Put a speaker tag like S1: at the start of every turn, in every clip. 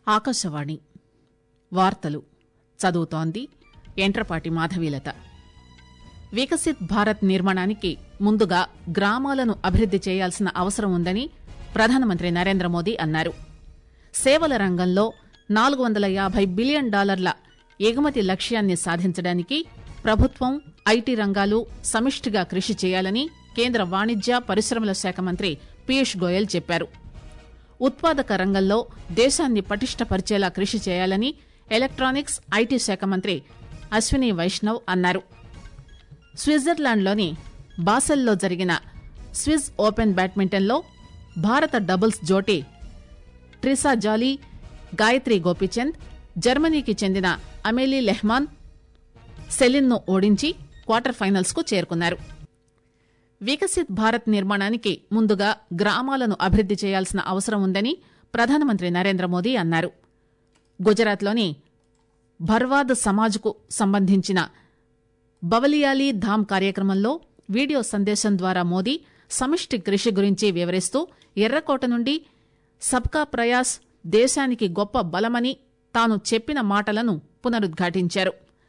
S1: ఆకాశవాణి వార్తలు చదువుతోంది ఎంట్రపాటి మాధవీలత వికసిత్ భారత్ నిర్మాణానికి ముందుగా గ్రామాలను అభివృద్ది చేయాల్సిన అవసరం ఉందని ప్రధానమంత్రి నరేంద్ర మోదీ అన్నారు సేవల రంగంలో నాలుగు వందల యాభై బిలియన్ డాలర్ల ఎగుమతి లక్ష్యాన్ని సాధించడానికి ప్రభుత్వం ఐటీ రంగాలు సమిష్టిగా కృషి చేయాలని కేంద్ర వాణిజ్య పరిశ్రమల శాఖ మంత్రి పీయూష్ గోయల్ చెప్పారు ఉత్పాదక రంగంలో దేశాన్ని పటిష్టపరిచేలా కృషి చేయాలని ఎలక్ట్రానిక్స్ ఐటీ శాఖ మంత్రి అశ్విని వైష్ణవ్ అన్నారు స్విట్జర్లాండ్లోని బాసెల్లో జరిగిన స్విస్ ఓపెన్ బ్యాడ్మింటన్లో భారత డబుల్స్ జోటీ ట్రిసా జాలీ గాయత్రి గోపీచంద్ జర్మనీకి చెందిన అమేలీ లెహ్మాన్ సెలిన్ను ఓడించి క్వార్టర్ ఫైనల్స్ కు చేరుకున్నారు వికసిత్ భారత్ నిర్మాణానికి ముందుగా గ్రామాలను అభివృద్ది చేయాల్సిన అవసరం ఉందని ప్రధానమంత్రి నరేంద్ర మోదీ అన్నారు గుజరాత్లోని భర్వాద్ సమాజ్కు సంబంధించిన బవలియాలీ ధామ్ కార్యక్రమంలో వీడియో సందేశం ద్వారా మోదీ సమిష్టి కృషి గురించి వివరిస్తూ ఎర్రకోట నుండి సబ్కా ప్రయాస్ దేశానికి గొప్ప బలమని తాను చెప్పిన మాటలను పునరుద్ఘాటించారు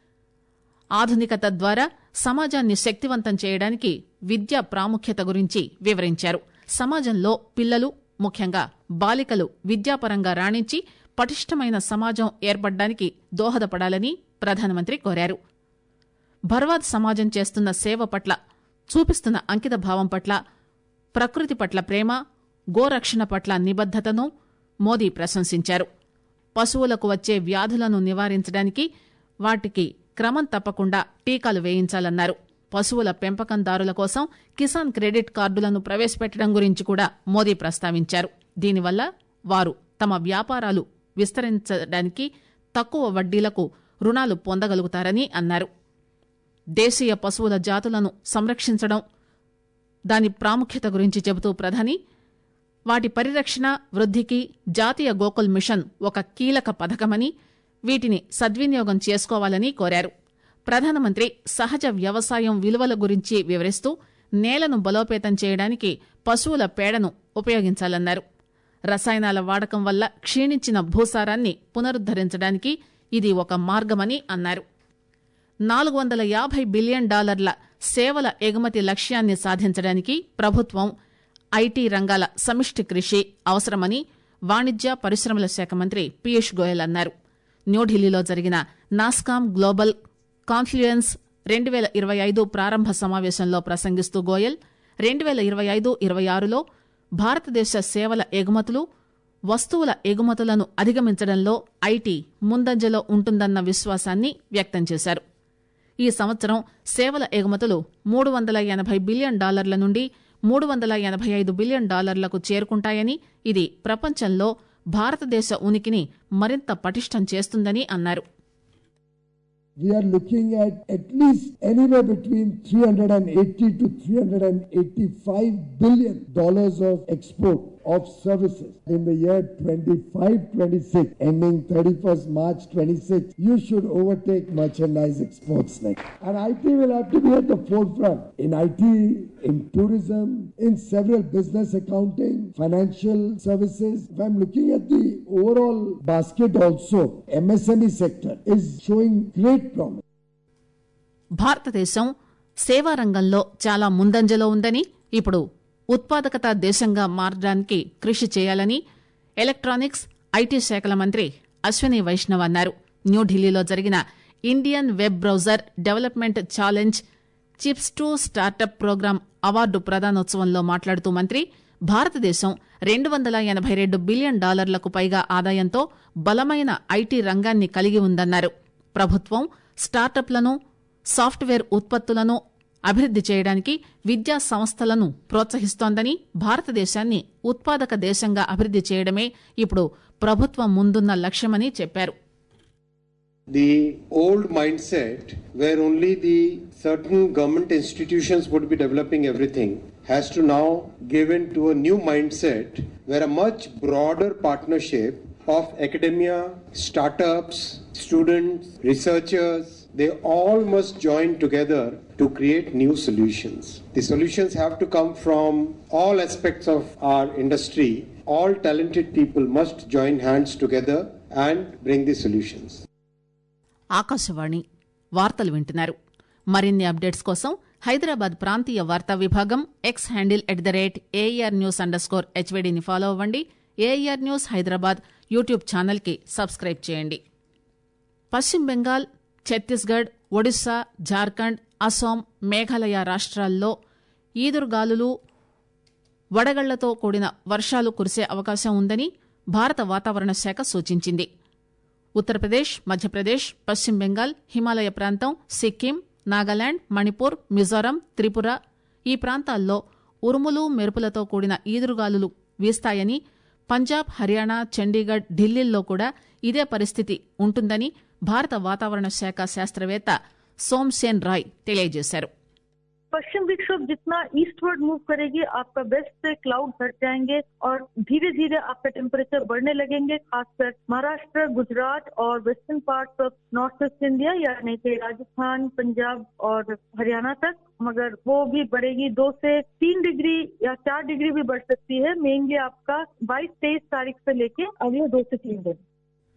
S1: ఆధునికత ద్వారా సమాజాన్ని శక్తివంతం చేయడానికి విద్య ప్రాముఖ్యత గురించి వివరించారు సమాజంలో పిల్లలు ముఖ్యంగా బాలికలు విద్యాపరంగా రాణించి పటిష్టమైన సమాజం ఏర్పడడానికి దోహదపడాలని ప్రధానమంత్రి కోరారు భర్వాద్ సమాజం చేస్తున్న సేవ పట్ల చూపిస్తున్న అంకిత భావం పట్ల ప్రకృతి పట్ల ప్రేమ గోరక్షణ పట్ల నిబద్దతను మోదీ ప్రశంసించారు పశువులకు వచ్చే వ్యాధులను నివారించడానికి వాటికి క్రమం తప్పకుండా టీకాలు వేయించాలన్నారు పశువుల పెంపకందారుల కోసం కిసాన్ క్రెడిట్ కార్డులను ప్రవేశపెట్టడం గురించి కూడా మోదీ ప్రస్తావించారు దీనివల్ల వారు తమ వ్యాపారాలు విస్తరించడానికి తక్కువ వడ్డీలకు రుణాలు పొందగలుగుతారని అన్నారు దేశీయ పశువుల జాతులను సంరక్షించడం దాని ప్రాముఖ్యత గురించి చెబుతూ ప్రధాని వాటి పరిరక్షణ వృద్దికి జాతీయ గోకుల్ మిషన్ ఒక కీలక పథకమని వీటిని సద్వినియోగం చేసుకోవాలని కోరారు ప్రధానమంత్రి సహజ వ్యవసాయం విలువల గురించి వివరిస్తూ నేలను బలోపేతం చేయడానికి పశువుల పేడను ఉపయోగించాలన్నారు రసాయనాల వాడకం వల్ల క్షీణించిన భూసారాన్ని పునరుద్దరించడానికి ఇది ఒక మార్గమని అన్నారు నాలుగు వందల యాభై బిలియన్ డాలర్ల సేవల ఎగుమతి లక్ష్యాన్ని సాధించడానికి ప్రభుత్వం ఐటీ రంగాల సమిష్టి కృషి అవసరమని వాణిజ్య పరిశ్రమల శాఖ మంత్రి పీయూష్ గోయల్ అన్నారు న్యూఢిల్లీలో జరిగిన నాస్కామ్ గ్లోబల్ కాన్ఫ్లుయెన్స్ రెండు వేల ఇరవై ఐదు ప్రారంభ సమావేశంలో ప్రసంగిస్తూ గోయల్ రెండు వేల ఇరవై ఐదు ఇరవై ఆరులో భారతదేశ సేవల ఎగుమతులు వస్తువుల ఎగుమతులను అధిగమించడంలో ఐటీ ముందంజలో ఉంటుందన్న విశ్వాసాన్ని వ్యక్తం చేశారు ఈ సంవత్సరం సేవల ఎగుమతులు మూడు వందల ఎనభై బిలియన్ డాలర్ల నుండి మూడు వందల ఎనభై ఐదు బిలియన్ డాలర్లకు చేరుకుంటాయని ఇది ప్రపంచంలో భారతదేశ ఉనికిని మరింత పటిష్టం చేస్తుందని అన్నారు
S2: we are looking at at least anywhere between 380 to 385 billion dollars of export of services in the year 25-26 ending 31st March 26 you should overtake merchandise exports next and IT will have to be at the forefront in IT in tourism in several business accounting financial services if I'm looking at the overall basket also MSME sector is showing great promise
S1: భారతదేశం సేవా రంగంలో చాలా ముందంజలో ఉందని ఇప్పుడు ఉత్పాదకత దేశంగా మారడానికి కృషి చేయాలని ఎలక్ట్రానిక్స్ ఐటీ శాఖల మంత్రి అశ్విని వైష్ణవ్ అన్నారు న్యూఢిల్లీలో జరిగిన Indian web browser development challenge chips to startup program award ప్రదానోత్సవంలో మాట్లాడుతూ మంత్రి భారతదేశం రెండు వందల ఎనభై రెండు బిలియన్ డాలర్లకు పైగా ఆదాయంతో బలమైన ఐటీ రంగాన్ని కలిగి ఉందన్నారు ప్రభుత్వం స్టార్టప్లను సాఫ్ట్వేర్ ఉత్పత్తులను అభివృద్ది చేయడానికి విద్యా సంస్థలను ప్రోత్సహిస్తోందని భారతదేశాన్ని ఉత్పాదక దేశంగా అభివృద్ది చేయడమే ఇప్పుడు ప్రభుత్వం ముందున్న లక్ష్యమని చెప్పారు
S3: The old mindset, where only the certain government institutions would be developing everything, has to now give in to a new mindset where a much broader partnership of academia, startups, students, researchers, they all must join together to create new solutions. The solutions have to come from all aspects of our industry all talented people must join hands together and bring the solutions.
S1: Akashvani వార్తలు వింటున్నారు మరిన్ని updates కోసం హైదరాబాద్ ప్రాంతీయ వార్తా విభాగం X handle at the rate AR news underscore హెచ్వీడీని follow అవ్వండి AR news Hyderabad YouTube ఛానల్కి సబ్స్క్రైబ్ చేయండి పశ్చిమ బెంగాల్ ఛత్తీస్గఢ్ ఒడిశా జార్ఖండ్ అస్సాం మేఘాలయ రాష్ట్రాల్లో ఈదురుగాలులు వడగళ్లతో కూడిన వర్షాలు కురిసే అవకాశం ఉందని భారత వాతావరణ శాఖ సూచించింది ఉత్తరప్రదేశ్ మధ్యప్రదేశ్ పశ్చిమ బెంగాల్ హిమాలయ ప్రాంతం సిక్కిం నాగాలాండ్ మణిపూర్ మిజోరాం త్రిపుర ఈ ప్రాంతాల్లో ఉరుములు మెరుపులతో కూడిన ఈదురుగాలులు వీస్తాయని పంజాబ్ హర్యానా చండీగఢ్ ఢిల్లీల్లో కూడా ఇదే పరిస్థితి ఉంటుందని భారత వాతావరణ శాఖ శాస్త్రవేత్త సోమ్సేన్ రాయ్ తెలియజేశారు
S4: पश्चिम विक्षोभ जितना ईस्टवर्ड मूव करेगी आपका वेस्ट से क्लाउड हट जाएंगे और धीरे धीरे आपका टेम्परेचर बढ़ने लगेंगे खासकर महाराष्ट्र गुजरात और western part of north east India यानी कि राजस्थान पंजाब और हरियाणा तक मगर वो भी बढ़ेगी दो से तीन डिग्री या चार डिग्री भी बढ़ सकती है मेनली आपका बाईस तेईस तारीख से लेके अगले दो से तीन दिन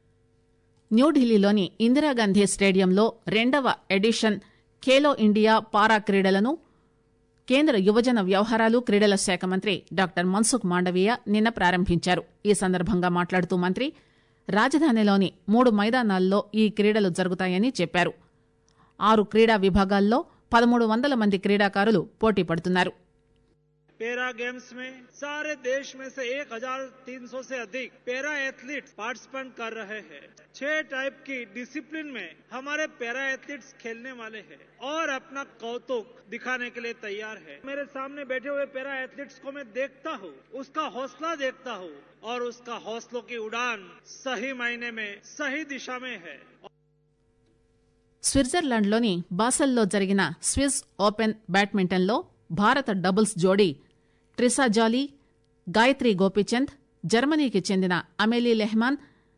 S1: న్యూఢిల్లీలోని ఇందిరాగాంధీ స్టేడియంలో రెండవ ఎడిషన్ ఖేలో ఇండియా పారా క్రీడలను కేంద్ర యువజన వ్యవహారాలు క్రీడల శాఖ మంత్రి డాక్టర్ మన్సుఖ్ మాండవీయ నిన్న ప్రారంభించారు ఈ సందర్భంగా మాట్లాడుతూ మంత్రి రాజధానిలోని మూడు మైదానాల్లో ఈ క్రీడలు జరుగుతాయని చెప్పారు ఆరు క్రీడా విభాగాల్లో పదమూడు వందల మంది క్రీడాకారులు పోటీ పడుతున్నారు
S5: पैरा गेम्स में सारे देश में से 1300 से अधिक पैरा एथलीट्स पार्टिसिपेंट कर रहे हैं छह टाइप की डिसिप्लिन में हमारे पैरा एथलीट्स खेलने वाले हैं और अपना कौतुक दिखाने के लिए तैयार है मेरे सामने बैठे हुए पैरा एथलीट्स को मैं देखता हूँ उसका हौसला देखता हूँ और उसका हौसलों की उड़ान सही मायने में सही दिशा में है
S1: స్విట్జర్లాండ్లోని బాసల్లో జరిగిన స్విస్ ఓపెన్ బ్యాడ్మింటన్లో భారత డబుల్స్ జోడీ ట్రిసా జాలీ గాయత్రి గోపీచంద్ జర్మనీకి చెందిన అమేలీ లెహ్మాన్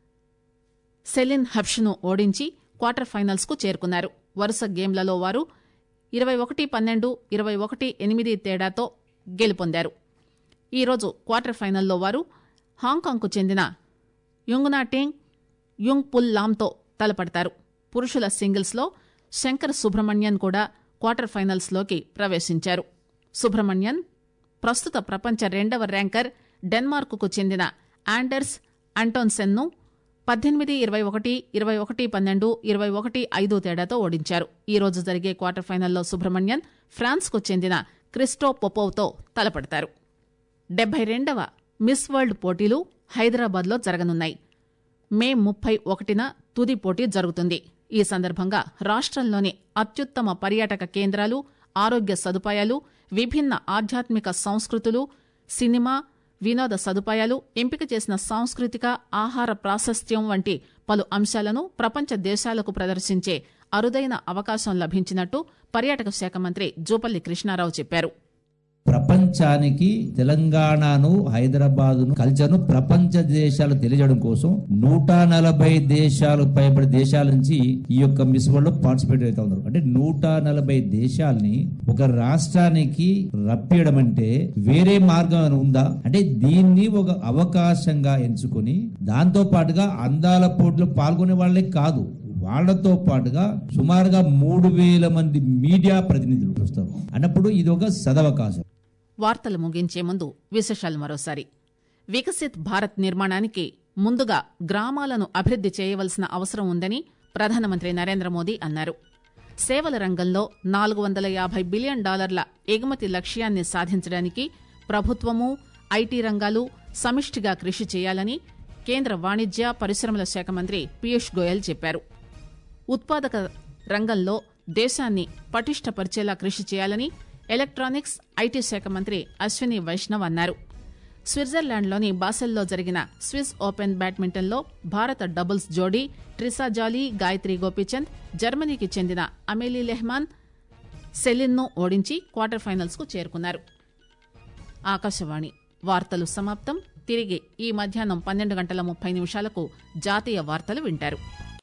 S1: సెలిన్ హబ్ష్ను ఓడించి క్వార్టర్ ఫైనల్స్ కు చేరుకున్నారు వరుస గేమ్లలో వారు ఇరవై ఒకటి పన్నెండు ఇరవై ఒకటి ఎనిమిది తేడాతో గెలుపొందారు ఈరోజు క్వార్టర్ ఫైనల్లో వారు హాంకాంగ్కు చెందిన యుంగ్నాటింగ్ యుంగ్ పుల్ లామ్తో తలపడతారు పురుషుల సింగిల్స్లో శంకర్ సుబ్రహ్మణ్యన్ కూడా క్వార్టర్ ఫైనల్స్లోకి ప్రవేశించారు సుబ్రహ్మణ్యన్ ప్రస్తుత ప్రపంచ రెండవ ర్యాంకర్ డెన్మార్క్కు చెందిన ఆండర్స్ అంటోన్సెన్ను పద్దెనిమిది ఇరవై ఒకటి ఇరవై ఒకటి పన్నెండు ఇరవై ఒకటి ఐదు తేడాతో ఓడించారు ఈ రోజు జరిగే క్వార్టర్ ఫైనల్లో సుబ్రహ్మణ్యన్ ఫ్రాన్స్కు చెందిన క్రిస్టో పొపోవ్తో తలపడతారు డెబ్బై రెండవ మిస్ వరల్డ్ పోటీలు హైదరాబాద్లో జరగనున్నాయి మే ముప్పై ఒకటిన తుది పోటీ జరుగుతుంది ఈ సందర్భంగా రాష్ట్రంలోని అత్యుత్తమ పర్యాటక కేంద్రాలు ఆరోగ్య సదుపాయాలు విభిన్న ఆధ్యాత్మిక సంస్కృతులు సినిమా వినోద సదుపాయాలు ఎంపిక చేసిన సాంస్కృతిక ఆహార ప్రాశస్త్యం వంటి పలు అంశాలను ప్రపంచ దేశాలకు ప్రదర్శించే అరుదైన అవకాశం లభించినట్టు పర్యాటక శాఖ మంత్రి జూపల్లి కృష్ణారావు చెప్పారు
S6: ప్రపంచానికి తెలంగాణను హైదరాబాదును కల్చర్ను ప్రపంచ దేశాలు తెలియజేయడం కోసం నూట నలభై దేశాలు పైబడి దేశాల నుంచి ఈ యొక్క మిస్ వరల్డ్ లో పార్టిసిపేట్ అవుతా ఉన్నారు అంటే నూట నలభై దేశాల్ని ఒక రాష్ట్రానికి రప్పియడం అంటే వేరే మార్గం ఏమైనా ఉందా అంటే దీన్ని ఒక అవకాశంగా ఎంచుకొని దాంతో పాటుగా అందాల పోటీలో పాల్గొనే వాళ్ళే కాదు వాళ్లతో పాటుగా సుమారుగా మూడు వేల మంది మీడియా ప్రతినిధులు వస్తారు అన్నప్పుడు ఇది ఒక సదవకాశం
S1: వార్తలు ముగించే ముందు విశేషాలు మరోసారి వికసిత్ భారత్ నిర్మాణానికి ముందుగా గ్రామాలను అభివృద్ది చేయవలసిన అవసరం ఉందని ప్రధానమంత్రి నరేంద్ర మోదీ అన్నారు సేవల రంగంలో నాలుగు వందల యాభై బిలియన్ డాలర్ల ఎగుమతి లక్ష్యాన్ని సాధించడానికి ప్రభుత్వము ఐటీ రంగాలు సమిష్టిగా కృషి చేయాలని కేంద్ర వాణిజ్య పరిశ్రమల శాఖ మంత్రి పీయూష్ గోయల్ చెప్పారు ఉత్పాదక రంగంలో దేశాన్ని పటిష్టపరిచేలా కృషి చేయాలని ఎలక్ట్రానిక్స్ ఐటీ శాఖ మంత్రి అశ్విని వైష్ణవ్ అన్నారు స్విట్జర్లాండ్లోని బాసెల్లో జరిగిన స్విస్ ఓపెన్ బ్యాడ్మింటన్లో భారత డబుల్స్ జోడీ ట్రిసా జాలీ గాయత్రి గోపీచంద్ జర్మనీకి చెందిన అమేలీ లెహ్మాన్ సెలిన్ను ఓడించి క్వార్టర్ ఫైనల్స్ కు చేరుకున్నారు ఆకాశవాణి వార్తలు సమాప్తం తిరిగి ఈ మధ్యాహ్నం పన్నెండు గంటల ముప్పై నిమిషాలకు జాతీయ వార్తలు వింటారు